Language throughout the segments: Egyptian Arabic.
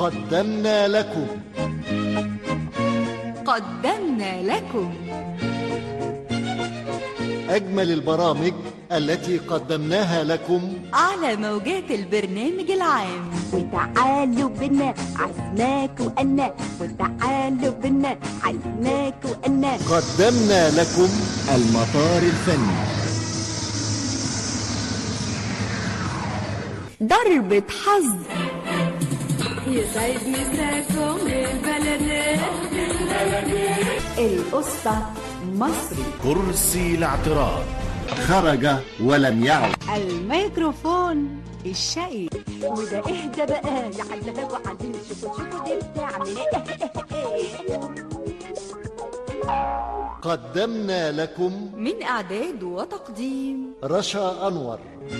قدمنا لكم قدمنا لكم أجمل البرامج التي قدمناها لكم على موجات البرنامج العام وتعالوا بنا عزماك وأنا وتعالوا بنا عزماك وأنا قدمنا لكم المطار الفني ضربة حظ يسعد مساكم البلد القصة مصري كرسي الاعتراض خرج ولم يعد الميكروفون الشقي وده اهدى بقى يا حلاوة وعدين شوفوا شوفوا دي بتعمل ايه قدمنا لكم من إعداد وتقديم رشا أنور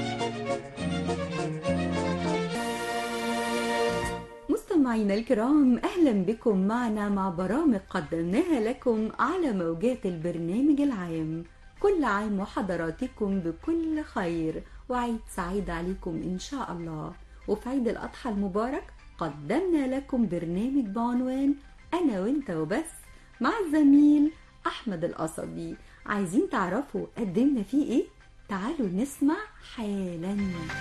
مستمعينا الكرام أهلا بكم معنا مع برامج قدمناها لكم على موجات البرنامج العام كل عام وحضراتكم بكل خير وعيد سعيد عليكم إن شاء الله وفي عيد الأضحى المبارك قدمنا لكم برنامج بعنوان أنا وإنت وبس مع الزميل أحمد القصبي عايزين تعرفوا قدمنا فيه إيه؟ تعالوا نسمع حالاً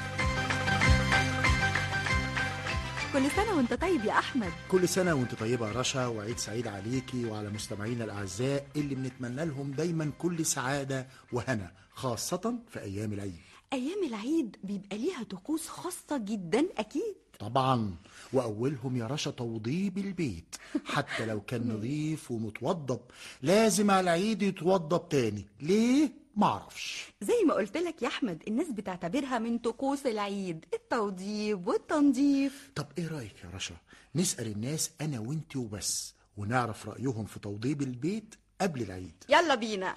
كل سنة وانت طيب يا أحمد كل سنة وانت طيبة يا رشا وعيد سعيد عليكي وعلى مستمعينا الأعزاء اللي بنتمنى لهم دايما كل سعادة وهنا خاصة في أيام العيد أيام العيد بيبقى ليها طقوس خاصة جدا أكيد طبعا وأولهم يا رشا توضيب البيت حتى لو كان نظيف ومتوضب لازم على العيد يتوضب تاني ليه؟ معرفش زي ما قلت لك يا أحمد الناس بتعتبرها من طقوس العيد التوضيب والتنظيف طب ايه رأيك يا رشا نسأل الناس أنا وانت وبس ونعرف رأيهم في توضيب البيت قبل العيد يلا بينا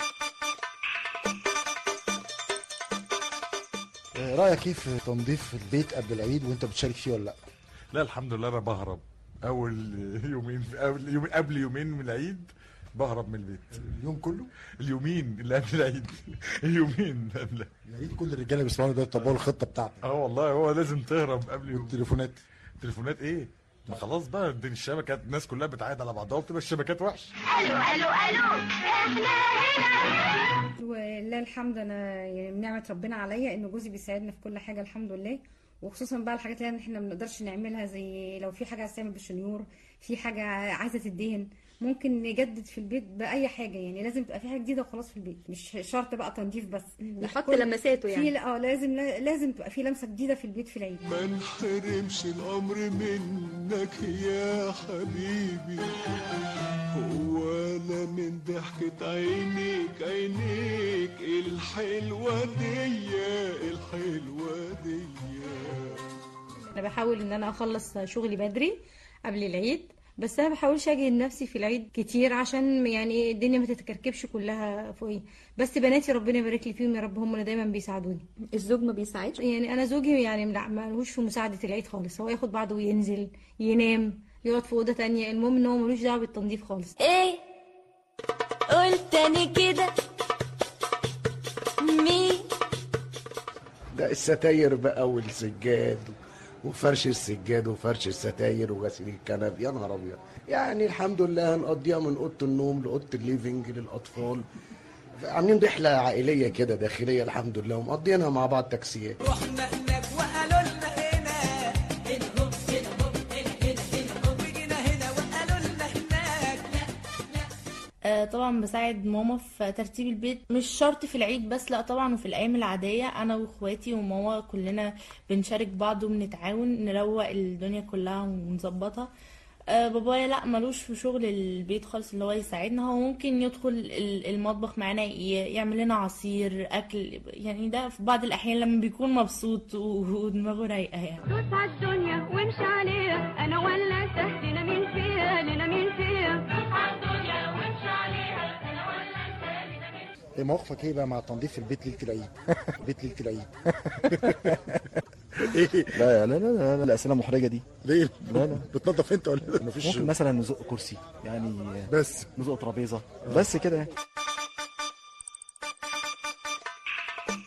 رأيك ايه في تنظيف البيت قبل العيد وانت بتشارك فيه ولا لا؟ لا الحمد لله انا بهرب اول يومين قبل يوم قبل يومين من العيد بهرب من البيت اليوم كله؟ اليومين اللي قبل العيد اليومين قبل العيد كل الرجاله بيسمعوا ده يطبقوا الخطه بتاعتك اه والله هو لازم تهرب قبل يوم التليفونات تليفونات ايه ما خلاص بقى دي الشبكات الناس كلها بتعايد على بعضها وبتبقى الشبكات وحش ولله الحمد انا يعني من نعمه ربنا عليا ان جوزي بيساعدنا في كل حاجه الحمد لله وخصوصا بقى الحاجات اللي احنا ما بنقدرش نعملها زي لو في حاجه عايزه تعمل بالشنيور في حاجه عايزه تدهن ممكن نجدد في البيت باي حاجه يعني لازم تبقى في حاجه جديده وخلاص في البيت مش شرط بقى تنظيف بس نحط كل- لمساته يعني. في اه لازم لازم تبقى في لمسه جديده في البيت في العيد ما نحرمش الأمر منك يا حبيبي ولا من ضحكة عينيك عينيك الحلوة دي الحلوة دي انا بحاول ان انا اخلص شغلي بدري قبل العيد بس انا بحاولش اجهد نفسي في العيد كتير عشان يعني الدنيا ما تتكركبش كلها فوقي بس بناتي ربنا يبارك لي فيهم يا رب هم اللي دايما بيساعدوني الزوج ما بيساعدش يعني انا زوجي يعني لا ملوش في مساعده العيد خالص هو ياخد بعضه وينزل ينام يقعد في اوضه تانية المهم ان هو ملوش دعوه بالتنظيف خالص ايه قلت تاني كده مين ده الستاير بقى والسجاد وفرش السجاد وفرش الستاير وغسيل الكنب يا نهار ابيض يعني الحمد لله هنقضيها من اوضه النوم لاوضه الليفنج للاطفال عاملين رحله عائليه كده داخليه الحمد لله ومقضيينها مع بعض تاكسيات آه، طبعا بساعد ماما في ترتيب البيت مش شرط في العيد بس لا طبعا وفي الايام العاديه انا واخواتي وماما كلنا بنشارك بعض وبنتعاون نروق الدنيا كلها ونظبطها آه، بابايا لا ملوش في شغل البيت خالص اللي هو يساعدنا هو ممكن يدخل ال- المطبخ معانا ي- يعمل لنا عصير اكل يعني ده في بعض الاحيان لما بيكون مبسوط و- ودماغه رايقه يعني دوس على الدنيا وامشي عليها انا ولا سهلنا مين فيها لنا مين فيها دوس على الدنيا وامشي عليها انا ولا سهلنا مين ايه موقفك ايه بقى مع تنظيف البيت ليله العيد؟ بيت ليله العيد ايه لا لا لا لا, لا الاسئله محرجه دي ليه؟ لا لا بتنظف انت ولا لا؟ مفيش ممكن مثلا نزق كرسي يعني بس نزق ترابيزه بس كده يعني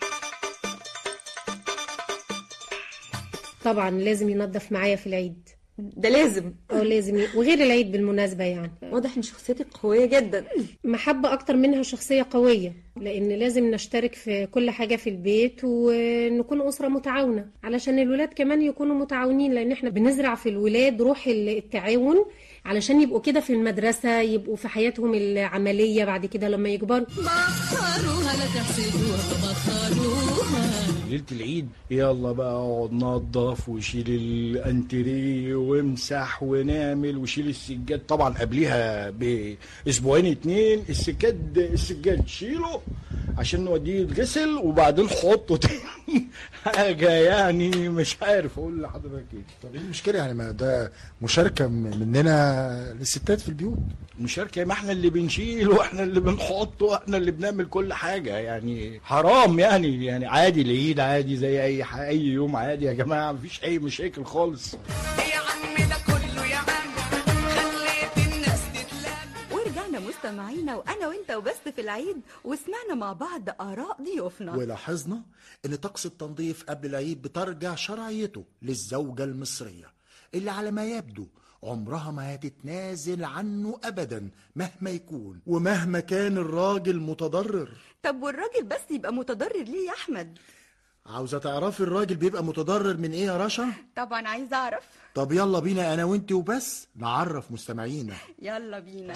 طبعا لازم ينظف معايا في العيد ده لازم اه لازم ي- وغير العيد بالمناسبة يعني واضح ان شخصيتك قويه جدا محبة أكتر منها شخصية قوية لأن لازم نشترك في كل حاجة في البيت ونكون أسرة متعاونة علشان الولاد كمان يكونوا متعاونين لأن احنا بنزرع في الولاد روح التعاون علشان يبقوا كده في المدرسة يبقوا في حياتهم العملية بعد كده لما يكبروا بخروها لا تحسدوها بخروها ليلة العيد يلا بقى اقعد نظف وشيل الانتريه وامسح ونعمل وشيل السجاد طبعا قبليها باسبوعين اتنين السجاد السجاد شيله عشان نوديه يتغسل وبعدين حطه تاني حاجة يعني مش عارف اقول لحضرتك ايه طب ايه المشكله يعني ما ده مشاركه من- مننا للستات في البيوت مشاركة ما احنا اللي بنشيل واحنا اللي بنحط واحنا اللي بنعمل كل حاجة يعني حرام يعني يعني عادي العيد عادي زي اي ح- اي يوم عادي يا جماعة مفيش اي مشاكل خالص ورجعنا مستمعينا وانا وانت وبس في العيد وسمعنا مع بعض اراء ضيوفنا ولاحظنا ان طقس التنظيف قبل العيد بترجع شرعيته للزوجة المصرية اللي على ما يبدو عمرها ما هتتنازل عنه ابدا مهما يكون ومهما كان الراجل متضرر طب والراجل بس يبقى متضرر ليه يا احمد عاوزة تعرفي الراجل بيبقى متضرر من ايه يا رشا؟ طبعا عايز اعرف طب يلا بينا انا وانت وبس نعرف مستمعينا يلا بينا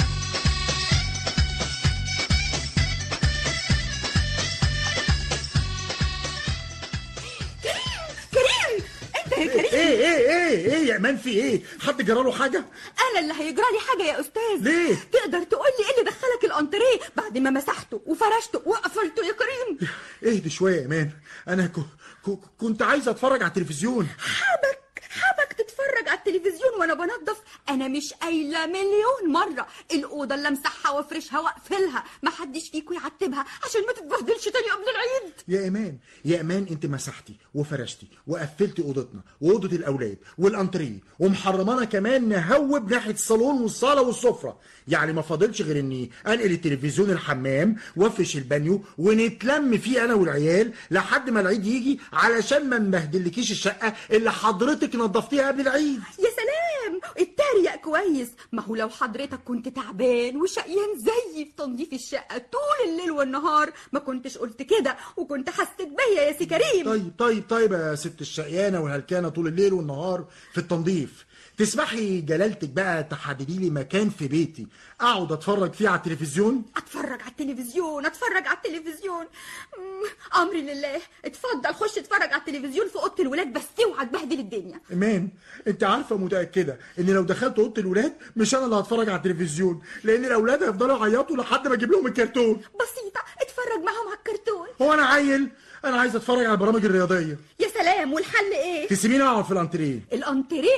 كريم انت يا كريم ايه ايه ايه ايه يا ايمان في ايه؟ حد جراله حاجة؟ انا اللي هيجرى لي حاجه يا استاذ ليه؟ تقدر تقول لي ايه اللي دخلك الانتريه بعد ما مسحته وفرشته وقفلته يا كريم اهدي شوية يا ايمان انا ك... ك... كنت عايز اتفرج على التلفزيون حابك حابك تتفرج على التلفزيون وانا بنظف انا مش قايله مليون مره الاوضه اللي امسحها وافرشها واقفلها محدش فيكم يعتبها عشان ما تتبهدلش تاني قبل العيد يا ايمان يا ايمان انت مسحتي وفرشتي وقفلتي اوضتنا واوضه الاولاد والانتريه ومحرمانا كمان نهوب ناحيه الصالون والصاله والسفره يعني ما فاضلش غير اني انقل التلفزيون الحمام وافرش البانيو ونتلم فيه انا والعيال لحد ما العيد يجي علشان ما نبهدلكيش الشقه اللي حضرتك نظفتيها قبل العيد يا سلام اتريق كويس ما هو لو حضرتك كنت تعبان وشقيان زيي في تنظيف الشقه طول الليل والنهار ما كنتش قلت كده وكنت حسيت بيا يا سي كريم طيب طيب طيب يا ست الشقيانه والهلكانه طول الليل والنهار في التنظيف تسمحي جلالتك بقى تحددي لي مكان في بيتي اقعد اتفرج فيه على التلفزيون اتفرج على التلفزيون اتفرج على التلفزيون مم، امري لله اتفضل خش اتفرج على التلفزيون في اوضه الولاد بس اوعى تبهدل الدنيا ايمان انت عارفه متاكده ان لو دخلت اوضه الولاد مش انا اللي هتفرج على التلفزيون لان الاولاد هيفضلوا يعيطوا لحد ما اجيب لهم الكرتون بسيطه اتفرج معاهم على الكرتون هو انا عيل انا عايز اتفرج على البرامج الرياضيه يا سلام والحل ايه تسيبيني اقعد في الانتريه الانتريه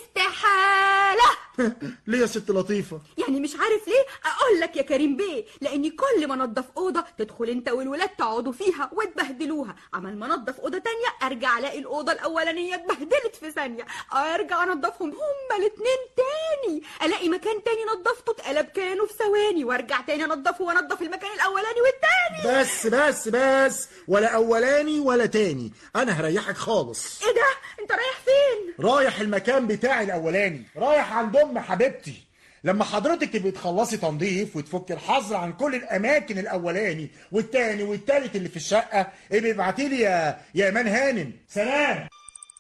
استحاله ليه يا ست لطيفه يعني مش عارف ليه اقول لك يا كريم بيه لاني كل ما انضف اوضه تدخل انت والولاد تقعدوا فيها وتبهدلوها عمل ما انضف اوضه تانية ارجع الاقي الاوضه الاولانيه اتبهدلت في ثانيه ارجع انضفهم هما الاتنين تاني الاقي مكان تاني نضفته اتقلب كانه في ثواني وارجع تاني انضفه وانضف المكان الاولاني والتاني بس بس بس ولا اولاني ولا تاني انا هريحك خالص ايه ده انت رايح فين رايح المكان بتاعي الاولاني رايح عند ام حبيبتي لما حضرتك تبقي تخلصي تنظيف وتفك الحظر عن كل الاماكن الاولاني والتاني والتالت اللي في الشقه ابقي ابعتي لي يا يا ايمان هانم سلام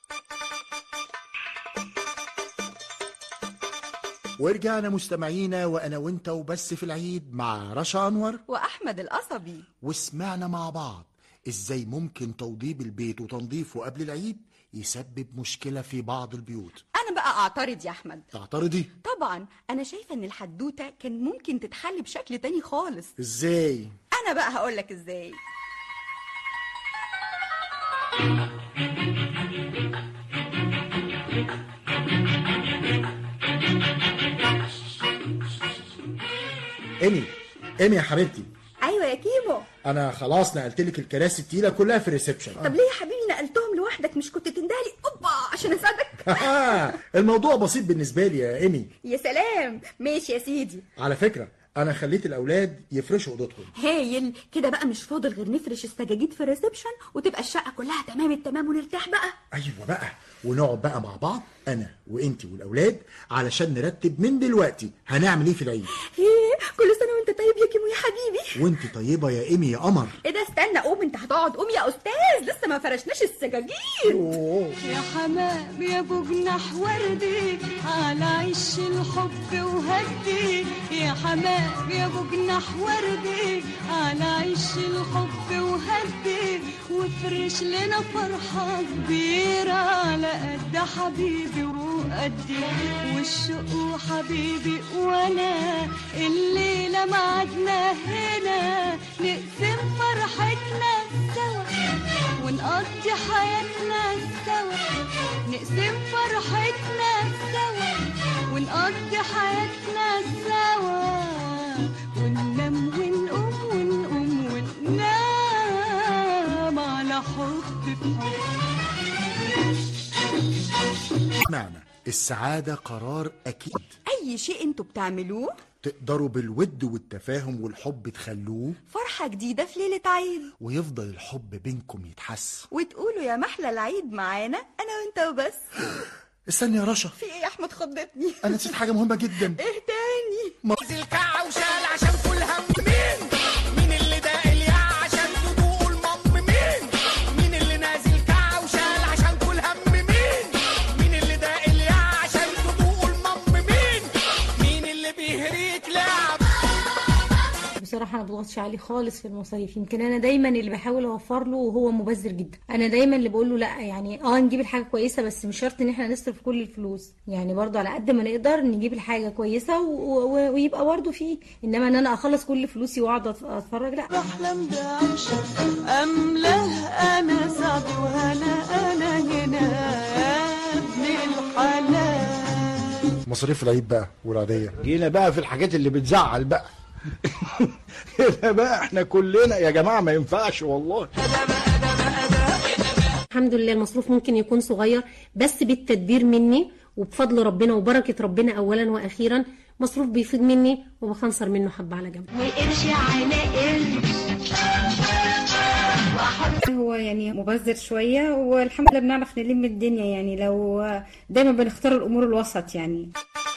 ورجعنا مستمعينا وانا وانت وبس في العيد مع رشا انور واحمد القصبي وسمعنا مع بعض ازاي ممكن توضيب البيت وتنظيفه قبل العيد يسبب مشكله في بعض البيوت انا بقى اعترض يا احمد تعترضي طبعا انا شايفه ان الحدوته كان ممكن تتحل بشكل تاني خالص ازاي انا بقى هقول لك ازاي ايمي ايمي يا حبيبتي ايوه يا كيمو انا خلاص نقلت لك الكراسي التقيله كلها في الريسبشن طب ليه يا حبيبي نقلتهم لوحدك مش كنت تندهلي اوبا عشان اساعدك الموضوع بسيط بالنسبه لي يا ايمي يا سلام ماشي يا سيدي على فكره انا خليت الاولاد يفرشوا اوضتهم هايل كده بقى مش فاضل غير نفرش السجاجيد في الريسبشن وتبقى الشقه كلها تمام التمام ونرتاح بقى ايوه بقى ونقعد بقى مع بعض انا وانت والاولاد علشان نرتب من دلوقتي هنعمل ايه في العيد ايه كل سنه وانت طيب يا كيمو يا حبيبي وانت طيبه يا ايمي يا قمر ايه ده استنى قوم انت هتقعد قوم يا استاذ لسه ما فرشناش السجاجيد يا حمام يا ابو جناح وردي على عش الحب وهدي يا حمام يا ابو جناح وردي على عش الحب وهدي وافرش لنا فرحة كبيرة على قد حبيبي وقدي والشوق حبيبي وانا الليلة معدنا هنا نقسم فرحتنا سوا ونقضي حياتنا سوا نقسم فرحتنا سوا ونقضي حياتنا سوا وننام ونقوم ونقوم وننام على حب بحب معنى السعاده قرار اكيد اي شيء انتوا بتعملوه تقدروا بالود والتفاهم والحب تخلوه فرحه جديده في ليله عيد ويفضل الحب بينكم يتحس وتقولوا يا محلى العيد معانا انا وانت وبس استني يا رشا في ايه يا احمد خضتني انا نسيت حاجه مهمه جدا ايه تاني ما- الكعة وشال عشان كل هم مين مين اللي داق الياع عشان تدوقوا المم مين مين اللي نازل كعة وشال عشان كل هم مين مين اللي داق الياع عشان تدوقوا المم مين مين اللي بيهريك لعب بصراحة أنا بضغطش عليه خالص في المصاريف يمكن أنا دايما اللي بحاول أوفر له وهو مبذر جدا أنا دايما اللي بقول له لا يعني اه نجيب الحاجة كويسة بس مش شرط إن احنا نصرف كل الفلوس يعني برضه على قد ما نقدر نجيب الحاجة كويسة و... و... ويبقى برضه فيه إنما إن أنا أخلص كل فلوسي وأقعد أت- أتفرج لا بحلم بعيشة أملاه أنا سعد وهنا أنا هنا يا ابن الحلال مصاريف العيد بقى والعاديه جينا بقى في الحاجات اللي بتزعل بقى هنا بقى احنا كلنا يا جماعه ما ينفعش والله الحمد لله المصروف ممكن يكون صغير بس بالتدبير مني وبفضل ربنا وبركة ربنا أولا وأخيرا مصروف بيفيد مني وبخنصر منه حبة على جنب وقرش على قرش هو يعني مبذر شوية والحمد لله بنعرف نلم الدنيا يعني لو دايما بنختار الأمور الوسط يعني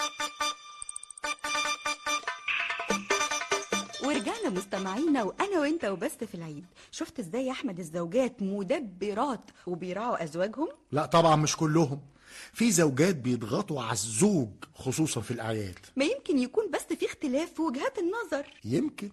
ورجعنا مستمعينا وانا وانت وبس في العيد شفت ازاي يا احمد الزوجات مدبرات وبيراعوا ازواجهم لا طبعا مش كلهم في زوجات بيضغطوا على الزوج خصوصا في الاعياد ما يمكن يكون بس في اختلاف في وجهات النظر يمكن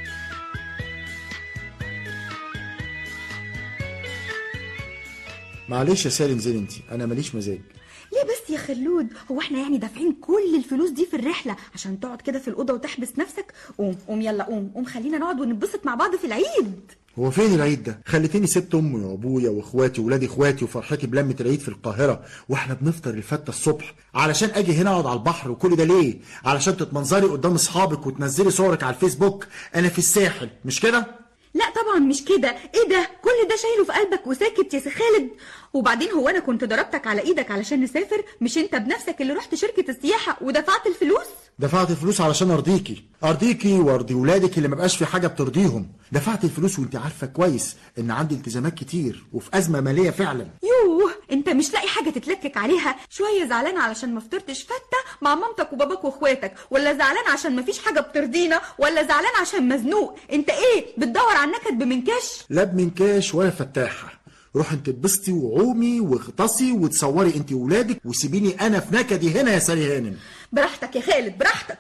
معلش يا سالم زين انت انا ماليش مزاج ليه بس يا خلود هو احنا يعني دافعين كل الفلوس دي في الرحله عشان تقعد كده في الاوضه وتحبس نفسك قوم قوم يلا قوم قوم خلينا نقعد ونتبسط مع بعض في العيد هو فين العيد ده خليتني سبت امي وابويا واخواتي وولاد اخواتي وفرحتي بلمه العيد في القاهره واحنا بنفطر الفته الصبح علشان اجي هنا اقعد على البحر وكل ده ليه علشان تتمنظري قدام اصحابك وتنزلي صورك على الفيسبوك انا في الساحل مش كده لا طبعا مش كده ايه ده كل ده شايله في قلبك وساكت يا سي خالد وبعدين هو انا كنت ضربتك على ايدك علشان نسافر مش انت بنفسك اللي رحت شركه السياحه ودفعت الفلوس دفعت الفلوس علشان ارضيكي ارضيكي وارضي ولادك اللي مبقاش في حاجه بترضيهم دفعت الفلوس وانت عارفه كويس ان عندي التزامات كتير وفي ازمه ماليه فعلا يوه انت مش لاقي حاجه تتلكك عليها شويه زعلان علشان ما فطرتش فته مع مامتك وباباك واخواتك ولا زعلان عشان ما فيش حاجه بترضينا ولا زعلان عشان مزنوق انت ايه بتدور على النكد بمنكش لا بمنكاش ولا فتاحه روح انت اتبسطي وعومي واغطسي وتصوري انت وولادك وسيبيني انا في نكدي هنا يا سالي هانم براحتك يا خالد براحتك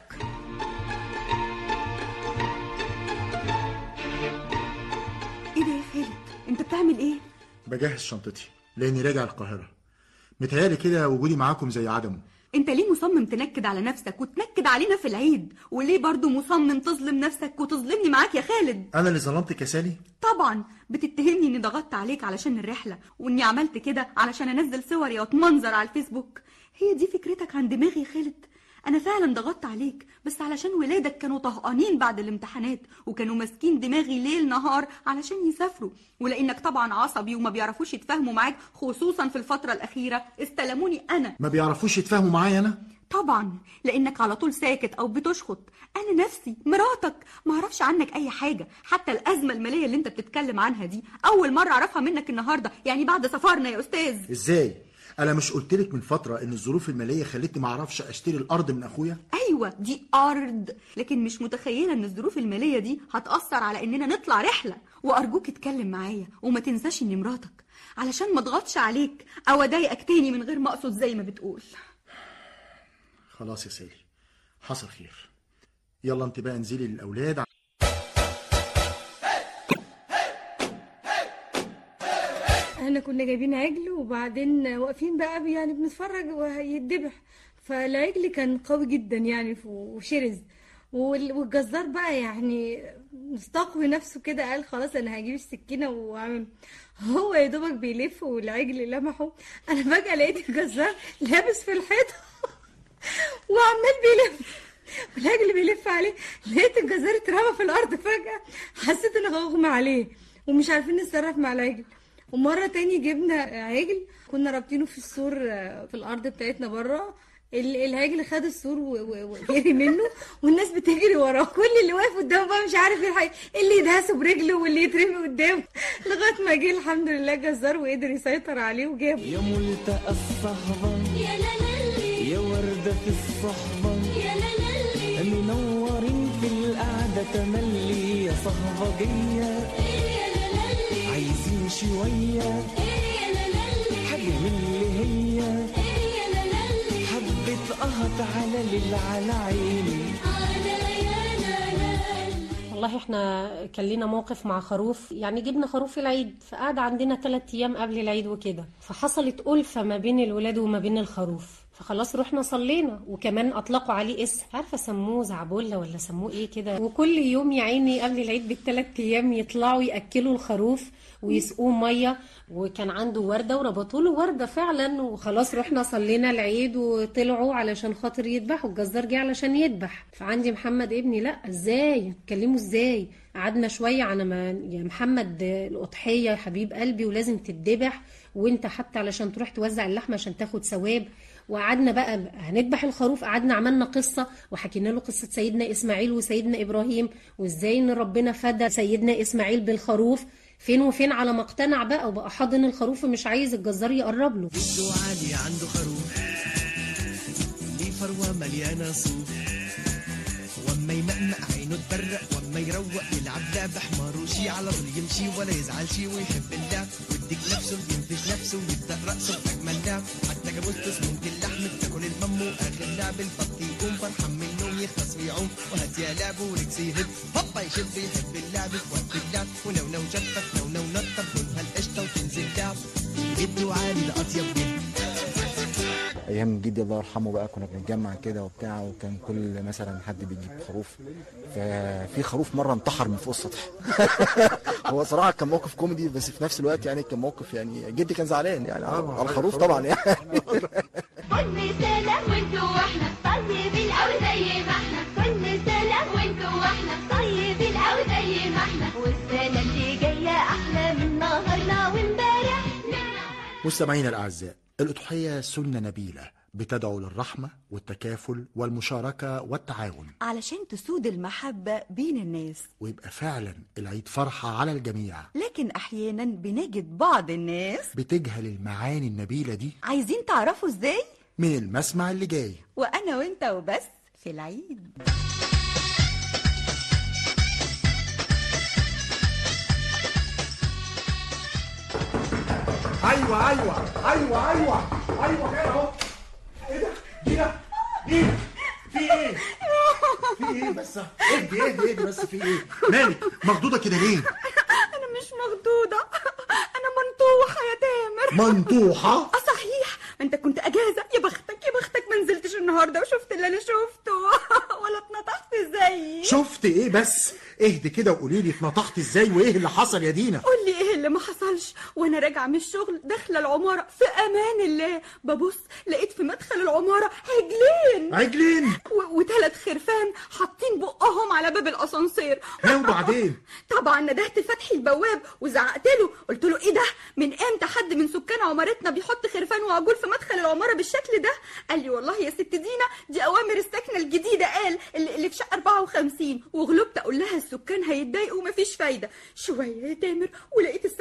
ايه ده يا خالد انت بتعمل ايه بجهز شنطتي لاني راجع القاهره متهيألي كده وجودي معاكم زي عدمه انت ليه مصمم تنكد على نفسك وتنكد علينا في العيد وليه برضو مصمم تظلم نفسك وتظلمني معاك يا خالد انا اللي ظلمتك يا سالي طبعا بتتهمني اني ضغطت عليك علشان الرحله واني عملت كده علشان انزل صوري واتمنظر على الفيسبوك هي دي فكرتك عن دماغي يا خالد انا فعلا ضغطت عليك بس علشان ولادك كانوا طهقانين بعد الامتحانات وكانوا ماسكين دماغي ليل نهار علشان يسافروا ولانك طبعا عصبي وما بيعرفوش يتفاهموا معاك خصوصا في الفتره الاخيره استلموني انا ما بيعرفوش يتفاهموا معايا انا طبعا لانك على طول ساكت او بتشخط انا نفسي مراتك ما اعرفش عنك اي حاجه حتى الازمه الماليه اللي انت بتتكلم عنها دي اول مره اعرفها منك النهارده يعني بعد سفرنا يا استاذ ازاي انا مش قلت لك من فتره ان الظروف الماليه خلتني ما اعرفش اشتري الارض من اخويا ايوه دي ارض لكن مش متخيله ان الظروف الماليه دي هتاثر على اننا نطلع رحله وارجوك اتكلم معايا وما تنساش اني مراتك علشان ما اضغطش عليك او اضايقك تاني من غير ما اقصد زي ما بتقول خلاص يا سالي حصل خير يلا انت بقى انزلي للاولاد احنا كنا جايبين عجل وبعدين واقفين بقى يعني بنتفرج وهيتذبح فالعجل كان قوي جدا يعني ف- وشرس وال- والجزار بقى يعني مستقوي نفسه كده قال خلاص انا هجيب السكينه واعمل هو يا دوبك بيلف والعجل لمحه انا فجاه لقيت الجزار لابس في الحيطه وعمال بيلف والعجل بيلف عليه لقيت الجزار اترمى في الارض فجاه حسيت ان هغمى عليه ومش عارفين نتصرف مع العجل ومره تاني جبنا عجل كنا رابطينه في السور آه، في الارض بتاعتنا بره ال- العجل خد السور و- و- وجري منه والناس بتجري وراه كل اللي واقف قدامه بقى مش عارف يلحق اللي يدهسه برجله واللي يترمي قدامه لغايه ما جه الحمد لله جزار وقدر يسيطر عليه وجابه يا ملتقى الصهبة يا لالي يا وردة في الصحبة يا لالي منورين في القعدة تملي يا صهبجية يا لالي عايزين شوية يا لالي حاجة من اللي هي يا لالي حبة قهط على ليل على عيني والله احنا كان لينا موقف مع خروف يعني جبنا خروف العيد فقعد عندنا ثلاث ايام قبل العيد وكده فحصلت ألفة ما بين الولاد وما بين الخروف فخلاص رحنا صلينا وكمان اطلقوا عليه اسم عارفه سموه زعبله ولا سموه ايه كده وكل يوم يا عيني قبل العيد بالثلاث ايام يطلعوا ياكلوا الخروف ويسقوه ميه وكان عنده ورده وربطوا له ورده فعلا وخلاص رحنا صلينا العيد وطلعوا علشان خاطر يذبحوا الجزار جه علشان يذبح فعندي محمد ابني لا ازاي تكلموا ازاي قعدنا شويه على ما يا محمد الاضحيه يا حبيب قلبي ولازم تتذبح وانت حتى علشان تروح توزع اللحمه عشان تاخد ثواب وقعدنا بقى هنذبح الخروف قعدنا عملنا قصه وحكينا له قصه سيدنا اسماعيل وسيدنا ابراهيم وازاي ان ربنا فدى سيدنا اسماعيل بالخروف فين وفين على ما اقتنع بقى وبقى حاضن الخروف ومش عايز الجزار يقرب له جدو علي عنده خروف ليه فروة مليانة صوف واما يمقمق عينه تبرق واما يروق يلعب لعب حمار وشي على طول يمشي ولا يزعل شي ويحب اللعب ويديك نفسه ينفش نفسه ويبدا رقصه باجمل لعب حتى جاموسته سموك اللحم بتاكل المم واخر لعب البط يقوم فرحان من النوم يخلص ويعوم وهات يا لعب وركس يهب هوبا يشد يحب اللعب في وقت اللعب ونو نو جفف نو نو نطف لونها القشطه وتنزل لعب جدو علي ده اطيب جد ايام جدي الله يرحمه بقى كنا بنتجمع كده وبتاع وكان كل مثلا حد بيجيب خروف ففي خروف مره انتحر من فوق السطح هو صراحه كان موقف كوميدي بس في نفس الوقت يعني كان موقف يعني جدي كان زعلان يعني على على الخروف طبعا يعني كل سنة وانتوا واحنا طيبين قوي زي ما احنا كل سنة وانتوا واحنا طيبين قوي زي ما احنا والسنة اللي جاية أحلى من نهارنا وامبارح مستمعينا الأعزاء الأضحية سنة نبيلة بتدعو للرحمة والتكافل والمشاركة والتعاون علشان تسود المحبة بين الناس ويبقى فعلا العيد فرحة على الجميع لكن أحيانا بنجد بعض الناس بتجهل المعاني النبيلة دي عايزين تعرفوا ازاي من المسمع اللي جاي وأنا وانت وبس في العيد ايوه ايوه ايوه ايوه ايوه كده اهو ايه ده دينا دينا في ايه في ايه بس اهدي اهدي اهدي بس في ايه مالك مخضوضه كده ليه أنا مش مخضوضة أنا منطوحة يا تامر منطوحه اه صحيح انت كنت اجازه يا بختك يا بختك ما نزلتش النهارده وشفت اللي انا شفته ولا اتنطحت زي شفت ايه بس اهدي كده وقولي لي اتنطحت ازاي وايه اللي حصل يا دينا قول لي ايه اللي ما حصلش وانا راجعه من الشغل داخله العماره في امان الله ببص لقيت في مدخل العماره عجلين عجلين و- وثلاث خرفان حاطين بقهم على باب الاسانسير ها وبعدين طبعا ندهت فتحي البواب وزعقت له قلت له ايه ده من امتى حد من سكان عمارتنا بيحط خرفان وعجول في مدخل العماره بالشكل ده قال لي والله يا ست دينا دي اوامر السكنه الجديده قال اللي اللي في شقه 54 وغلبت اقول لها السكان هيتضايقوا ومفيش فايده شويه يا تامر ولقيت السكنه الجديده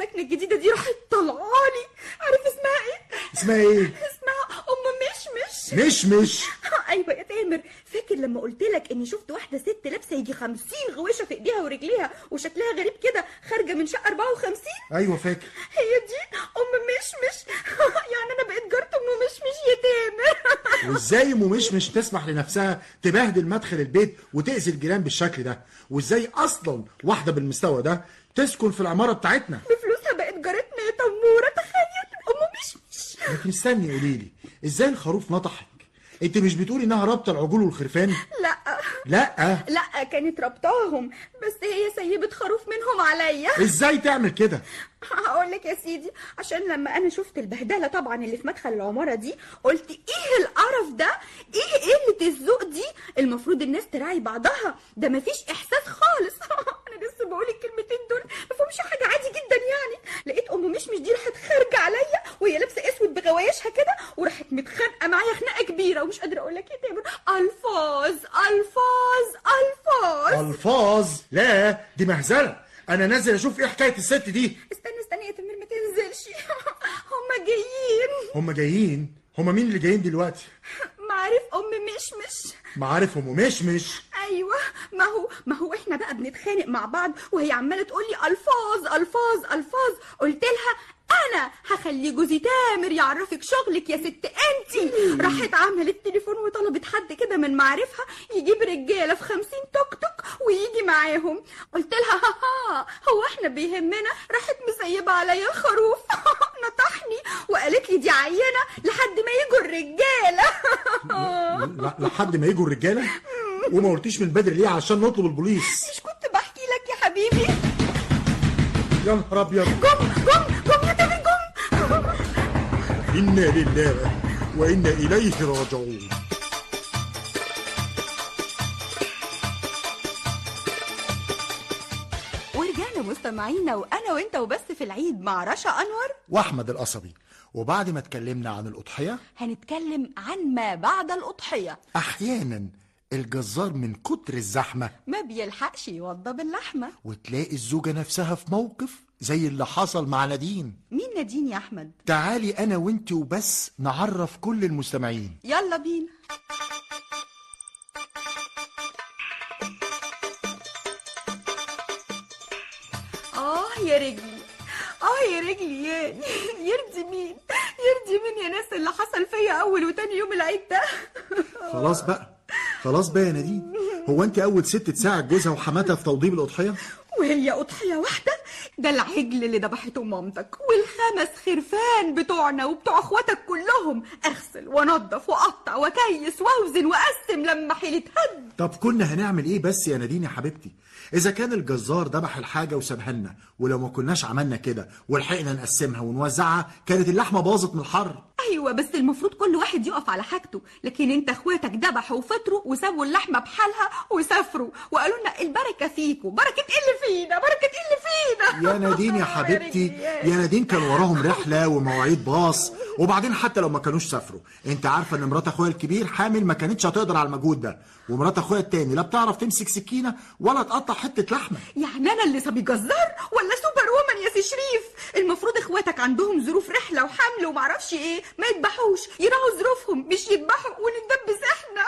السيده دي راحت طلعالي عارف اسمها ايه اسمها ايه اسمها ام مشمش مش مش ايوه يا تامر فاكر لما قلت لك اني شفت واحده ست لابسه يجي 50 غويشه في ايديها ورجليها وشكلها غريب كده خارجه من شقه 54 ايوه فاكر هي دي ام مشمش يعني انا بقيت جارة ام مشمش يا تامر وازاي ام مشمش تسمح لنفسها تبهدل مدخل البيت وتأذي الجيران بالشكل ده وازاي اصلا واحده بالمستوى ده تسكن في العماره بتاعتنا بفلوسها بقت جارتنا يا تموره تخيل ام مشمش لكن استني قولي لي ازاي الخروف نطحك انت مش بتقولي انها رابطه العجول والخرفان لا لا لا كانت ربطاهم بس هي سيبت خروف منهم عليا ازاي تعمل كده هقول لك يا سيدي عشان لما انا شفت البهدله طبعا اللي في مدخل العماره دي قلت ايه القرف ده ايه قله الذوق دي المفروض الناس تراعي بعضها ده مفيش احساس خالص انا لسه بقول الكلمتين دول ما فهمش حاجه عادي جدا يعني لقيت ام مشمش دي راحت خارجه عليا وهي لابسه اسود بغوايشها كده وراحت متخانقه معايا خناقه كبيره ومش قادره اقول لك ايه تامر الفاظ الفاظ الفاظ الفاظ لا دي مهزله انا نازل اشوف ايه حكايه الست دي استنى استنى يا تامر ما تنزلش هما جايين هما جايين هما مين اللي جايين دلوقتي معارف ام مشمش معارف ام مشمش ايوه ما هو ما هو احنا بقى بنتخانق مع بعض وهي عماله تقول لي الفاظ الفاظ الفاظ قلت لها انا هخلي جوزي تامر يعرفك شغلك يا ست انتي راحت عملت تليفون وطلبت حد كده من معارفها يجيب رجاله في خمسين توك توك ويجي معاهم قلت لها ها ها هو احنا بيهمنا راحت مسيبه عليا الخروف نطحني وقالت لي دي عينه لحد ما يجوا الرجاله لا لحد ما يجوا الرجاله وما قلتيش من بدري ليه عشان نطلب البوليس مش كنت بحكي لك يا حبيبي يا نهار ابيض جم جم جم يا تامر جم انا لله وانا اليه راجعون ورجعنا مستمعينا وانا وانت وبس في العيد مع رشا انور واحمد القصبي وبعد ما اتكلمنا عن الاضحيه هنتكلم عن ما بعد الاضحيه احيانا الجزار من كتر الزحمه ما بيلحقش يوضب اللحمه وتلاقي الزوجه نفسها في موقف زي اللي حصل مع نادين مين نادين يا احمد تعالي انا وانت وبس نعرف كل المستمعين يلا بينا اه يا رجلي اه يا رجلي يا يرضي مين يرضي مين يا ناس اللي حصل فيا اول وتاني يوم العيد ده خلاص بقى خلاص بقى يا نادين هو انت اول ست تساعد جوزها وحماتها في توضيب الاضحيه وهي أضحية واحدة ده العجل اللي ذبحته مامتك والخمس خرفان بتوعنا وبتوع اخواتك كلهم اغسل وانضف واقطع واكيس واوزن واقسم لما حيلي تهد طب كنا هنعمل ايه بس يا نادين يا حبيبتي اذا كان الجزار ذبح الحاجه وسابها لنا ولو ما كناش عملنا كده ولحقنا نقسمها ونوزعها كانت اللحمه باظت من الحر ايوه بس المفروض كل واحد يقف على حاجته لكن انت اخواتك ذبحوا وفطروا وسابوا اللحمه بحالها وسافروا وقالوا لنا البركه فيكم بركه ايه اللي فينا بركه ايه اللي فينا يا نادين يا حبيبتي يا نادين كان وراهم رحله ومواعيد باص وبعدين حتى لو ما كانوش سافروا انت عارفه ان مرات اخويا الكبير حامل ما كانتش هتقدر على المجهود ده ومرات اخويا التاني لا بتعرف تمسك سكينه ولا تقطع حته لحمه يعني انا اللي صبي جزار ولا سوبر وومن يا سي شريف المفروض اخواتك عندهم ظروف رحله وحمل ومعرفش ايه ما يذبحوش يراعوا ظروفهم مش يذبحوا ونتدبس احنا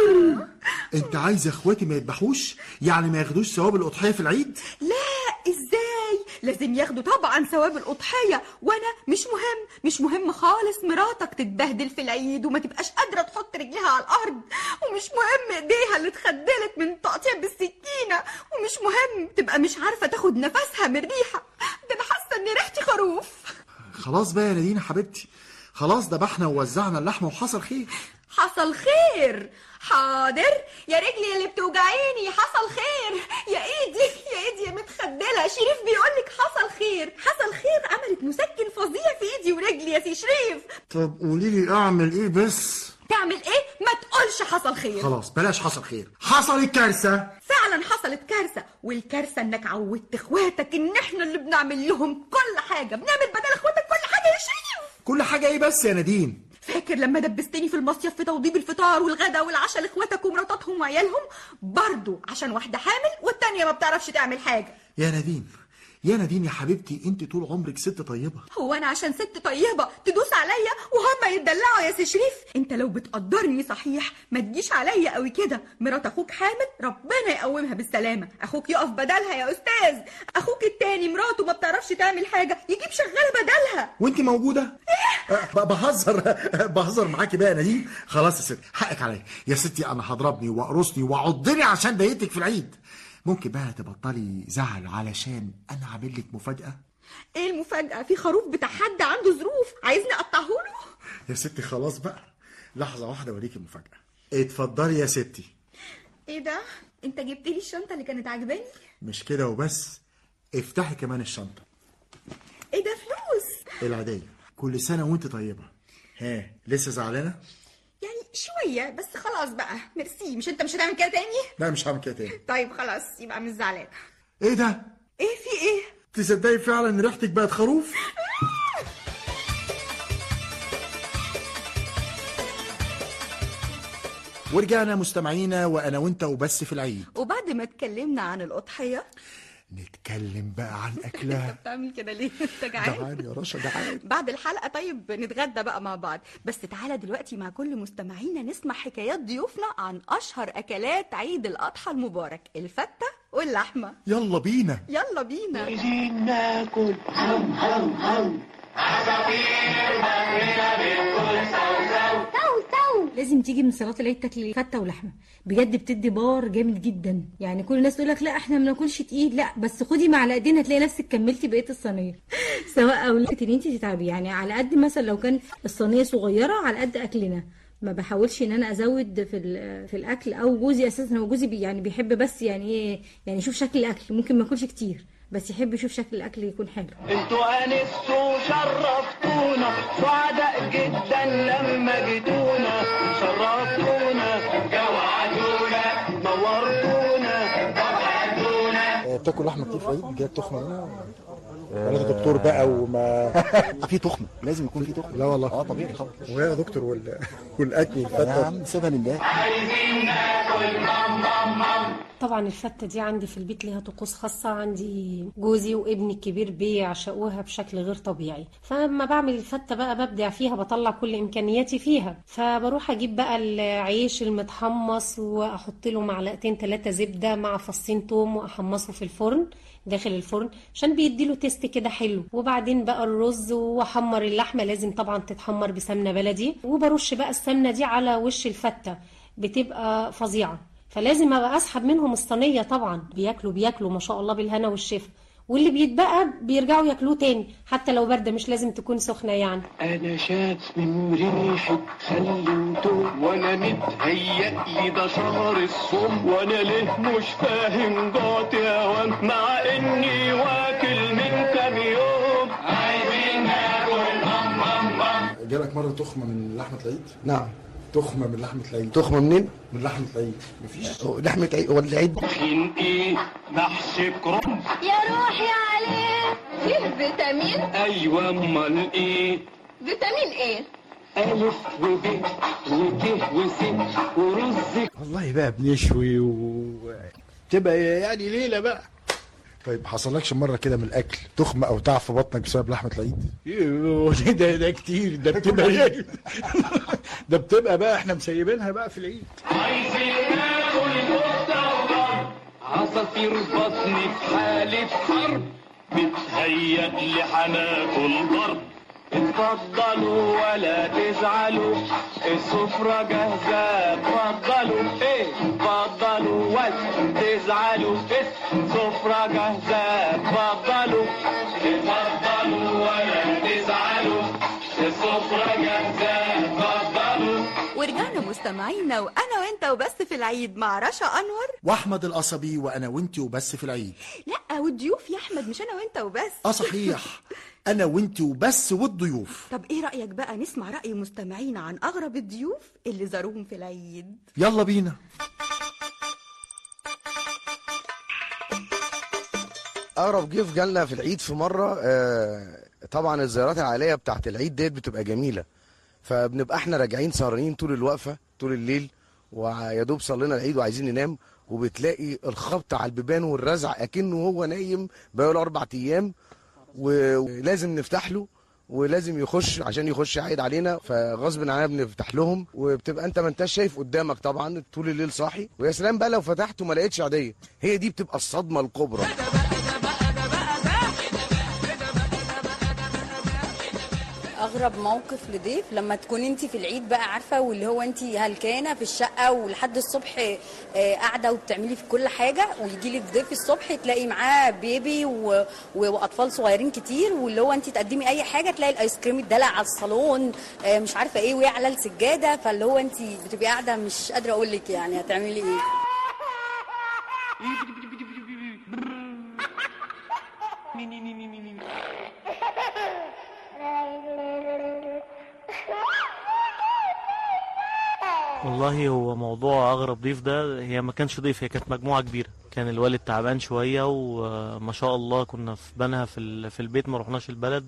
انت عايزه اخواتي ما يذبحوش يعني ما ياخدوش ثواب الاضحيه في العيد لا ازاي لازم ياخدوا طبعا ثواب الاضحيه وانا مش مهم مش مهم خالص مراتك تتبهدل في العيد وما تبقاش قادره تحط رجلها على الارض ومش مهم ايديها اللي اتخدلت من التقطيع بالسكينه ومش مهم تبقى مش عارفه تاخد نفسها من ريحه ده انا حاسه ان ريحتي خروف خلاص بقى يا نادين يا حبيبتي خلاص ذبحنا ووزعنا اللحمه وحصل خير حصل خير حاضر يا رجلي اللي بتوجعيني حصل خير يا ايدي يا ايدي يا متخدله شريف بيقولك حصل خير حصل خير عملت مسكن فظيع في ايدي ورجلي يا سي شريف طب قولي لي اعمل ايه بس تعمل ايه ما تقولش حصل خير خلاص بلاش حصل خير حصلت كارثه فعلا حصلت كارثه والكارثه انك عودت اخواتك ان احنا اللي بنعمل لهم كل حاجه بنعمل بدل اخواتك كل حاجه يا شريف كل حاجه ايه بس يا نادين فاكر لما دبستني في المصيف في توضيب الفطار والغدا والعشاء لاخواتك ومراتاتهم وعيالهم برضو عشان واحده حامل والتانيه ما بتعرفش تعمل حاجه يا نادين يا نادين يا حبيبتي انت طول عمرك ست طيبه هو انا عشان ست طيبه تدوس عليا وهم يتدلعوا يا سي شريف انت لو بتقدرني صحيح ما تجيش عليا قوي كده مرات اخوك حامل ربنا يقومها بالسلامه اخوك يقف بدلها يا استاذ اخوك التاني مراته ما بتعرفش تعمل حاجه يجيب شغاله بدلها وانت موجوده أه، ب- بهزر بهزر معاكي بقى يا نادين خلاص يا ست حقك عليا يا ستي انا هضربني واقرصني واعضني عشان ضايقتك في العيد ممكن بقى تبطلي زعل علشان انا عامل لك مفاجاه ايه المفاجاه في خروف بتاع حد عنده ظروف عايزني اقطعه له يا ستي خلاص بقى لحظه واحده اوريكي المفاجاه اتفضلي يا ستي ايه ده انت جبت لي الشنطه اللي كانت عاجباني مش كده وبس افتحي كمان الشنطه ايه ده فلوس العاديه كل سنه وانت طيبه ها لسه زعلانه يعني شويه بس خلاص بقى ميرسي مش انت مش هتعمل كده تاني لا مش هعمل كده تاني طيب خلاص يبقى مش زعلانه ايه ده ايه في ايه تصدقي فعلا ان ريحتك بقت خروف ورجعنا مستمعينا وانا وانت وبس في العيد وبعد ما اتكلمنا عن الاضحيه نتكلم بقى عن اكلها بتعمل كده ليه انت جعان جعان يا رشا جعان بعد الحلقه طيب نتغدى بقى مع بعض بس تعالى دلوقتي مع كل مستمعينا نسمع حكايات ضيوفنا عن اشهر اكلات عيد الاضحى المبارك الفته واللحمه يلا بينا يلا بينا عايزين ناكل هم هم هم لازم تيجي من صلاه العيد تاكلي فته ولحمه بجد بتدي بار جامد جدا يعني كل الناس تقول لك لا احنا ما بناكلش تقيل لا بس خدي معلقتين هتلاقي نفسك كملتي بقيه الصينيه سواء اولاد ان انت تتعبي يعني على قد مثلا لو كان الصينيه صغيره على قد اكلنا ما بحاولش ان انا ازود في ال- في الاكل او جوزي اساسا هو جوزي بي يعني بيحب بس يعني ايه يعني يشوف شكل الاكل ممكن ما ياكلش كتير بس يحب يشوف شكل الاكل يكون حلو انتوا انستوا شرفتونا سعداء جدا لما جيتونا شرفتونا جوعتونا نورتونا وبعتونا بتاكل لحمه كتير في العيد جايه تخمه هنا ولا انت دكتور بقى وما في تخمه لازم يكون في تخمه لا والله اه طبيعي طبعا ويا يا دكتور وال... والاكل يا والفته عم سيبها لله عايزين ناكل مام مام مام طبعا الفتة دي عندي في البيت ليها طقوس خاصة عندي جوزي وابني الكبير بيعشقوها بشكل غير طبيعي فلما بعمل الفتة بقى ببدع فيها بطلع كل إمكانياتي فيها فبروح أجيب بقى العيش المتحمص وأحط له معلقتين ثلاثة زبدة مع فصين توم وأحمصه في الفرن داخل الفرن عشان بيديله تيست كده حلو وبعدين بقى الرز واحمر اللحمه لازم طبعا تتحمر بسمنه بلدي وبرش بقى السمنه دي على وش الفته بتبقى فظيعه فلازم ابقى اسحب منهم الصينيه طبعا بياكلوا بياكلوا ما شاء الله بالهنا والشفا واللي بيتبقى بيرجعوا ياكلوه تاني حتى لو بارده مش لازم تكون سخنه يعني انا شامم ريحة خل وتوم وانا متهيأ لي ده شهر الصوم وانا ليه مش فاهم جوعت يا وام مع اني واكل من كام يوم عايزين ناكل مام مام مام جالك مره تخمه من لحمه العيد نعم تخمه من لحمه العيد تخمه منين؟ من لحمه العيد مفيش هو لحمة عيد هو العيد طحين ايه محشي كرنب يا روحي عليه فيه فيتامين ايوه امال ايه فيتامين ايه الف وب وت وس ورز والله بقى بنشوي و تبقى يعني ليله بقى طيب حصلكش مره كده من الاكل تخمه او تعب في بطنك بسبب لحمه العيد يوه، ده ده كتير ده بتبقى ده بتبقى بقى احنا مسيبينها بقى في العيد عايزين ناكل كفته وضرب عصافير بطني في حالة حرب بتهيأ لي هناكل ضرب اتفضلوا ولا تزعلوا السفرة جاهزة اتفضلوا ايه اتفضلوا ولا تزعلوا السفرة جاهزة اتفضلوا اتفضلوا ولا تزعلوا السفرة جاهزة اتفضلوا ورجعنا مستمعينا وانا وانت وبس في العيد مع رشا انور واحمد القصبي وانا وانت وبس في العيد لا والضيوف يا احمد مش انا وانت وبس اه صحيح انا وانت وبس والضيوف طب ايه رايك بقى نسمع راي مستمعينا عن اغرب الضيوف اللي زاروهم في العيد يلا بينا اقرب ضيف جالنا في العيد في مره آه، طبعا الزيارات العائليه بتاعت العيد ديت بتبقى جميله فبنبقى احنا راجعين سهرانين طول الوقفه طول الليل ويا دوب صلينا العيد وعايزين ننام وبتلاقي الخبط على البيبان والرزع اكنه هو نايم بقاله اربع ايام ولازم نفتح له ولازم يخش عشان يخش يعيد علينا فغصب عننا بنفتح لهم وبتبقى انت ما انتش شايف قدامك طبعا طول الليل صاحي ويا سلام بقى لو فتحت وما لقيتش عاديه هي دي بتبقى الصدمه الكبرى اغرب موقف لضيف لما تكون انت في العيد بقى عارفه واللي هو انت هلكانه في الشقه ولحد الصبح آه، قاعده وبتعملي في كل حاجه ويجي لك ضيف الصبح تلاقي معاه بيبي و... و... واطفال صغيرين كتير واللي هو انت تقدمي اي حاجه تلاقي الايس كريم اتدلع على الصالون آه، مش عارفه ايه وقع على السجاده فاللي هو انت بتبقي قاعده مش قادره اقول لك يعني هتعملي ايه والله هو موضوع اغرب ضيف ده هي ما كانش ضيف هي كانت مجموعه كبيره كان الوالد تعبان شويه وما شاء الله كنا في بنها في ال- في البيت ما رحناش البلد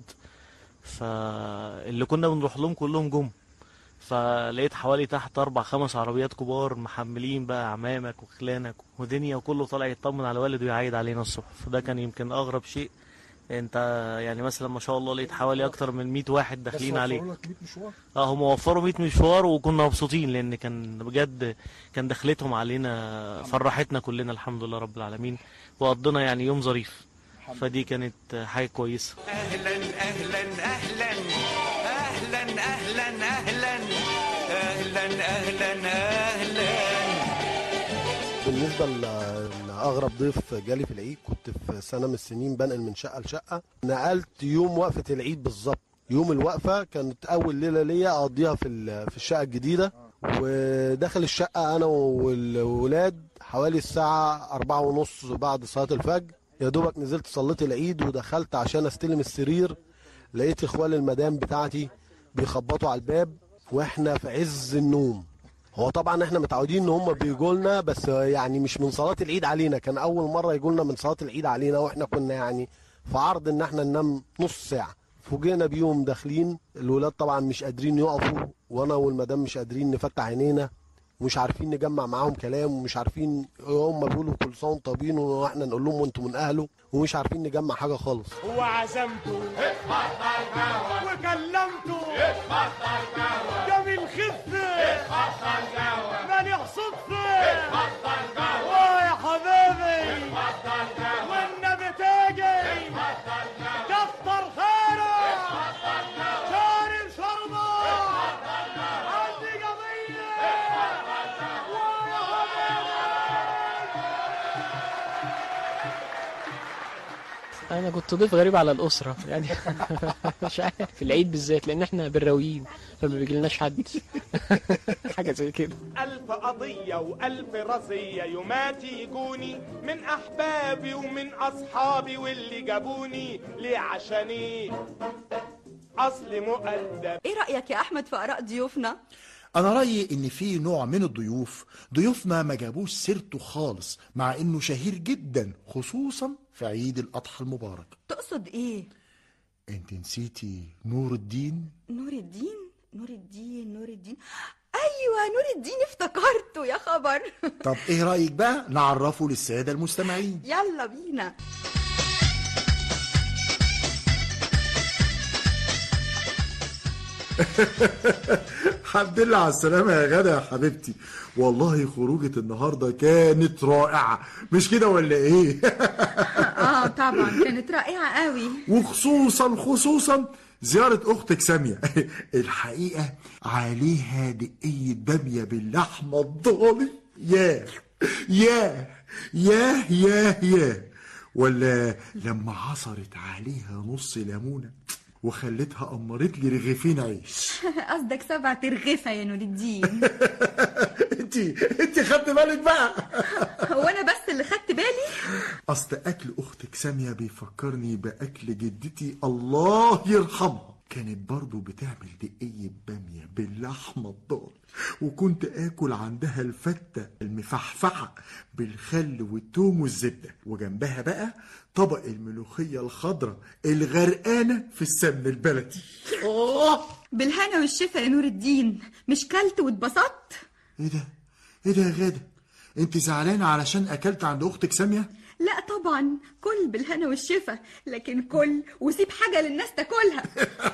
فاللي كنا بنروح لهم كلهم جم فلقيت حوالي تحت اربع خمس عربيات كبار محملين بقى عمامك وخلانك ودنيا وكله طالع يطمن على الوالد ويعيد علينا الصبح فده كان يمكن اغرب شيء انت يعني مثلا ما شاء الله لقيت حوالي اكتر من 100 واحد داخلين عليك اه هم وفروا 100 مشوار وكنا مبسوطين لان كان بجد كان دخلتهم علينا فرحتنا كلنا الحمد لله رب العالمين وقضينا يعني يوم ظريف فدي كانت حاجه كويسه اهلا اهلا اهلا اهلا اهلا اهلا اهلا اهلا اهلا بالنسبة ل- لأغرب ضيف جالي في العيد كنت في سنة من السنين بنقل من شقة لشقة نقلت يوم وقفة العيد بالظبط يوم الوقفة كانت أول ليلة ليا أقضيها في ال- في الشقة الجديدة وداخل الشقة أنا والولاد حوالي الساعة أربعة ونص بعد صلاة الفجر يا دوبك نزلت صليت العيد ودخلت عشان استلم السرير لقيت اخوال المدام بتاعتي بيخبطوا على الباب واحنا في عز النوم هو طبعا احنا متعودين ان هم بيجوا لنا بس يعني مش من صلاه العيد علينا كان اول مره يجوا لنا من صلاه العيد علينا واحنا كنا يعني في عرض ان احنا ننام نص ساعه فوجئنا بيهم داخلين الولاد طبعا مش قادرين يقفوا وانا والمدام مش قادرين نفتح عينينا ومش عارفين نجمع معاهم كلام ومش عارفين هم بيقولوا كل سنه وانتم طيبين واحنا نقول لهم وانتم من اهله ومش عارفين نجمع حاجه خالص وعزمته وكلمته جميل خفة مانع صدفة ويا حبيبي والنبي تاجي كتر خيرك شارب شربة عندي قضية ويا انا كنت ضيف غريب على الاسره يعني مش عارف في العيد بالذات لان احنا براويين فما بيجيلناش حد حاجه زي كده ألف قضية وألف رزية يوماتي يجوني من أحبابي ومن أصحابي واللي جابوني ليه عشاني أصل مؤدب ايه رأيك يا احمد في اراء ضيوفنا انا رايي ان في نوع من الضيوف ضيوفنا ما جابوش سيرته خالص مع انه شهير جدا خصوصا في عيد الاضحى المبارك تقصد ايه انت نسيتي نور الدين نور الدين نور الدين نور الدين ايوه نور الدين افتكرته يا خبر طب ايه رايك بقى نعرفه للساده المستمعين يلا بينا الحمد لله على السلامة يا غدا يا حبيبتي والله خروجة النهاردة كانت رائعة مش كده ولا ايه اه طبعا كانت رائعة قوي وخصوصا خصوصا زيارة أختك سامية الحقيقة عليها دقية بامية باللحمة الضاني ياه ياه ياه ياه ياه ولا لما عصرت عليها نص ليمونة وخلتها قمرت لي رغيفين عيش قصدك سبع ترغفة يا نور الدين انت انت خدت بالك بقى هو انا بس اللي خدت بالي اصل اكل اختك ساميه بيفكرني باكل جدتي الله يرحمها كانت برضو بتعمل دقية بامية باللحمة الضاني وكنت آكل عندها الفتة المفحفحة بالخل والثوم والزبدة وجنبها بقى طبق الملوخية الخضراء الغرقانة في السمن البلدي بالهنا والشفا يا نور الدين مش كلت واتبسطت ايه ده ايه ده يا غاده انت زعلانه علشان اكلت عند اختك ساميه لا طبعا كل بالهنا والشفا لكن كل وسيب حاجة للناس تاكلها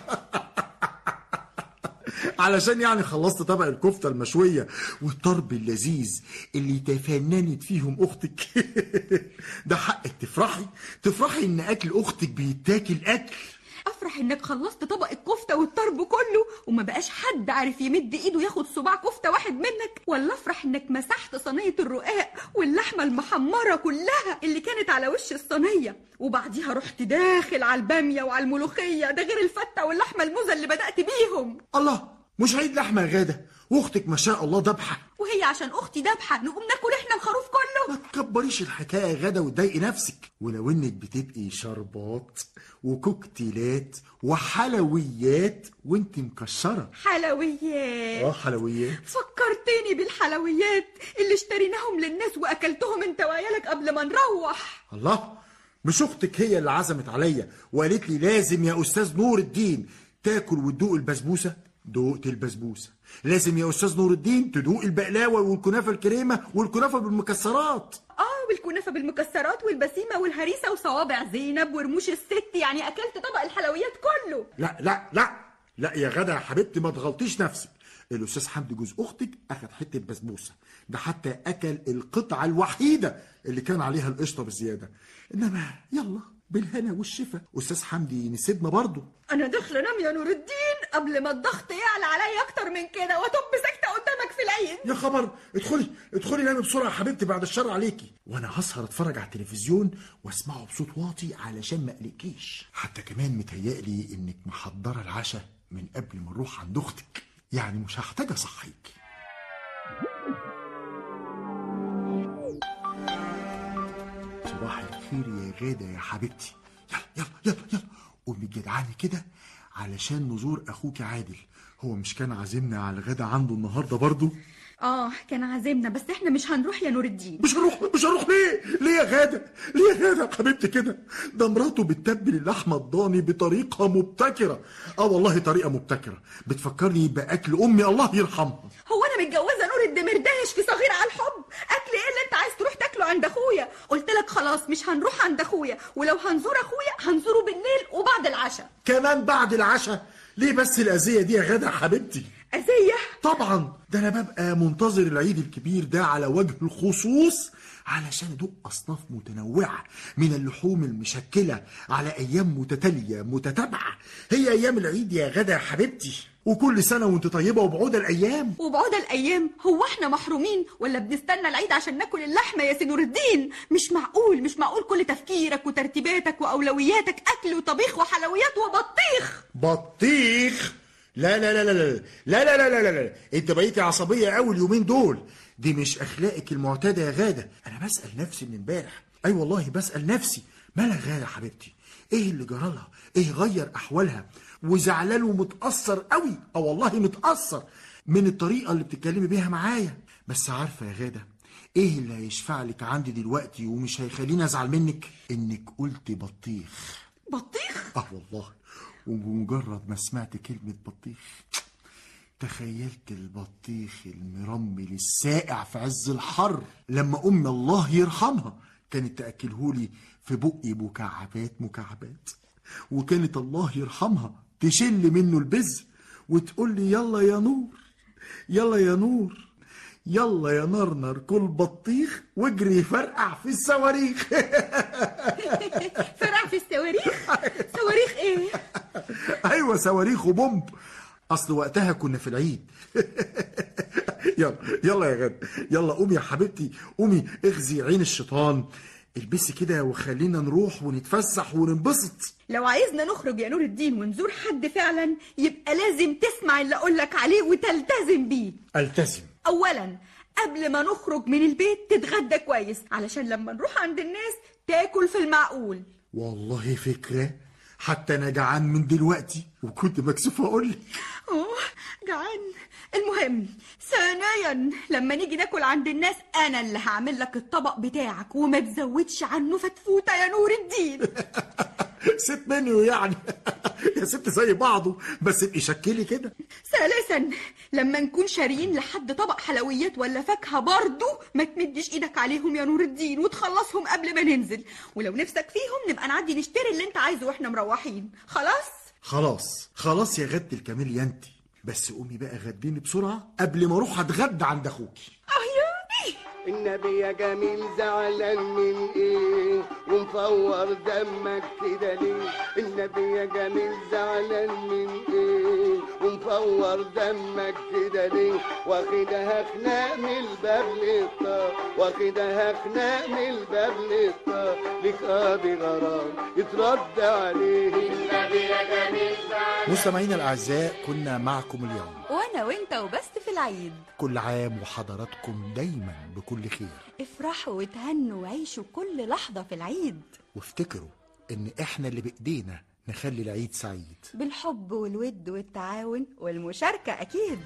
علشان يعني خلصت طبق الكفته المشويه والطرب اللذيذ اللي تفننت فيهم اختك ده حقك تفرحي تفرحي ان اكل اختك بيتاكل اكل افرح انك خلصت طبق الكفته والطرب كله وما بقاش حد عارف يمد ايده ياخد صباع كفته واحد منك ولا افرح انك مسحت صينيه الرقاق واللحمه المحمره كلها اللي كانت على وش الصينيه وبعديها رحت داخل على الباميه وعلى الملوخيه ده غير الفته واللحمه الموزه اللي بدات بيهم الله مش عيد لحمه يا غاده واختك ما شاء الله ذبحه وهي عشان اختي ذبحه نقوم ناكل احنا الخروف كله ما تكبريش الحكايه يا غاده وتضايقي نفسك ولو انك بتبقي شربات وكوكتيلات وحلويات وانت مكشره حلويات اه حلويات فكرتني بالحلويات اللي اشتريناهم للناس واكلتهم انت وعيالك قبل ما نروح الله مش اختك هي اللي عزمت عليا وقالت لي لازم يا استاذ نور الدين تاكل وتدوق البسبوسه دقت البسبوسه لازم يا استاذ نور الدين تدوق البقلاوه والكنافه الكريمه والكنافه بالمكسرات اه والكنافه بالمكسرات والبسيمه والهريسه وصوابع زينب ورموش الست يعني اكلت طبق الحلويات كله لا لا لا لا يا غدا يا حبيبتي ما تغلطيش نفسك الاستاذ حمدي جوز اختك اخد حته بسبوسه ده حتى اكل القطعه الوحيده اللي كان عليها القشطه بزياده انما يلا بالهنا والشفا استاذ حمدي نسيبنا برضه انا داخله انام يا نور الدين قبل ما الضغط يعلى عليا اكتر من كده واتب ساكته قدامك في العين يا خبر ادخلي ادخلي نامي بسرعه يا حبيبتي بعد الشر عليكي وانا هسهر اتفرج على التلفزيون واسمعه بصوت واطي علشان ما اقلقكيش حتى كمان متهيألي انك محضره العشاء من قبل ما نروح عند اختك يعني مش هحتاج اصحيك صباح الخير يا غاده يا حبيبتي يلا يلا يلا يلا قومي جدعاني كده علشان نزور اخوك عادل هو مش كان عازمنا على الغدا عنده النهارده برضه اه كان عازمنا بس احنا مش هنروح يا نور الدين مش هروح مش هروح ليه ليه يا غاده ليه يا غاده يا حبيبتي كده ده مراته بتتبل اللحمه الضاني بطريقه مبتكره اه والله طريقه مبتكره بتفكرني باكل امي الله يرحمها هو انا متجوزه نور الدمرداش في صغير على الحب اكل ايه اللي انت عايز تروح تاكله عند اخويا قلت لك خلاص مش هنروح عند اخويا ولو هنزور اخويا هنزوره بالليل وبعد العشاء كمان بعد العشاء ليه بس الاذيه دي يا غاده يا حبيبتي اذيه طبعا ده انا ببقى منتظر العيد الكبير ده على وجه الخصوص علشان ادوق اصناف متنوعه من اللحوم المشكله على ايام متتاليه متتابعه هي ايام العيد يا غدا يا حبيبتي وكل سنه وانت طيبه وبعود الايام وبعود الايام هو احنا محرومين ولا بنستنى العيد عشان ناكل اللحمه يا سي نور الدين مش معقول مش معقول كل تفكيرك وترتيباتك واولوياتك اكل وطبيخ وحلويات وبطيخ بطيخ لا لا لا لا لا لا لا لا لا لا لا انت بقيتي عصبيه قوي اليومين دول دي مش اخلاقك المعتاده يا غاده انا بسال نفسي من امبارح اي والله بسال نفسي مالها غاده حبيبتي ايه اللي جرالها ايه غير احوالها وزعلان ومتاثر قوي اه والله متاثر من الطريقه اللي بتتكلمي بيها معايا بس عارفه يا غاده ايه اللي هيشفع لك عندي دلوقتي ومش هيخليني ازعل منك انك قلت بطيخ بطيخ اه والله ومجرد ما سمعت كلمة بطيخ تخيلت البطيخ المرمل الساقع في عز الحر لما أمي الله يرحمها كانت تأكلهولي في بقي مكعبات مكعبات وكانت الله يرحمها تشل منه البذر وتقول لي يلا يا نور يلا يا نور يلا يا نرنر كل بطيخ واجري فرقع في الصواريخ فرع في الصواريخ صواريخ ايه ايوه صواريخ وبومب اصل وقتها كنا في العيد يلا يلا يا غد يلا قومي يا حبيبتي قومي اخزي عين الشيطان البسي كده وخلينا نروح ونتفسح وننبسط لو عايزنا نخرج يا نور الدين ونزور حد فعلا يبقى لازم تسمع اللي اقولك عليه وتلتزم بيه التزم اولا قبل ما نخرج من البيت تتغدى كويس علشان لما نروح عند الناس تاكل في المعقول والله فكرة حتى انا جعان من دلوقتي وكنت مكسوف اقول لك اوه جعان المهم ثانيا لما نيجي ناكل عند الناس انا اللي هعمل لك الطبق بتاعك وما تزودش عنه فتفوته يا نور الدين ست منيو يعني يا ست زي بعضه بس ابقي شكلي كده ثالثا لما نكون شاريين لحد طبق حلويات ولا فاكهة برضو ما تمدش ايدك عليهم يا نور الدين وتخلصهم قبل ما ننزل ولو نفسك فيهم نبقى نعدي نشتري اللي انت عايزه واحنا مروحين خلاص خلاص خلاص يا غد الكاميليا انت بس قومي بقى غديني بسرعة قبل ما اروح اتغدى عند اخوكي النبي يا جميل زعلان من ايه ومفور دمك كده ليه النبي يا جميل زعلان من ايه ومفور دمك كده ليه واخدها خناق من الباب للطار واخدها خناق من الباب للطار لك قاضي غرام يترد عليه النبي يا جميل زعلان مستمعينا الاعزاء كنا معكم اليوم وانا وانت وبس في العيد كل عام وحضراتكم دايما بكل خير افرحوا وتهنوا وعيشوا كل لحظة في العيد وافتكروا ان احنا اللي بايدينا نخلي العيد سعيد بالحب والود والتعاون والمشاركة أكيد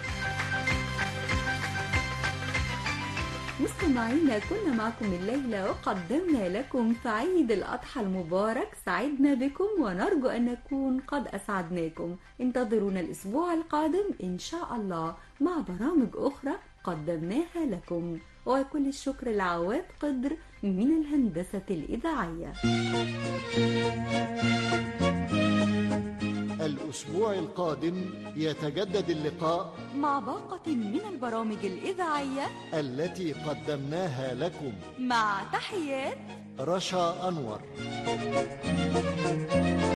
مستمعينا كنا معكم الليلة وقدمنا لكم في عيد الأضحى المبارك سعدنا بكم ونرجو أن نكون قد أسعدناكم انتظرونا الأسبوع القادم إن شاء الله مع برامج أخرى قدمناها لكم وكل الشكر لعواد قدر من الهندسة الإذاعية الأسبوع القادم يتجدد اللقاء مع باقة من البرامج الإذاعية التي قدمناها لكم مع تحيات رشا أنور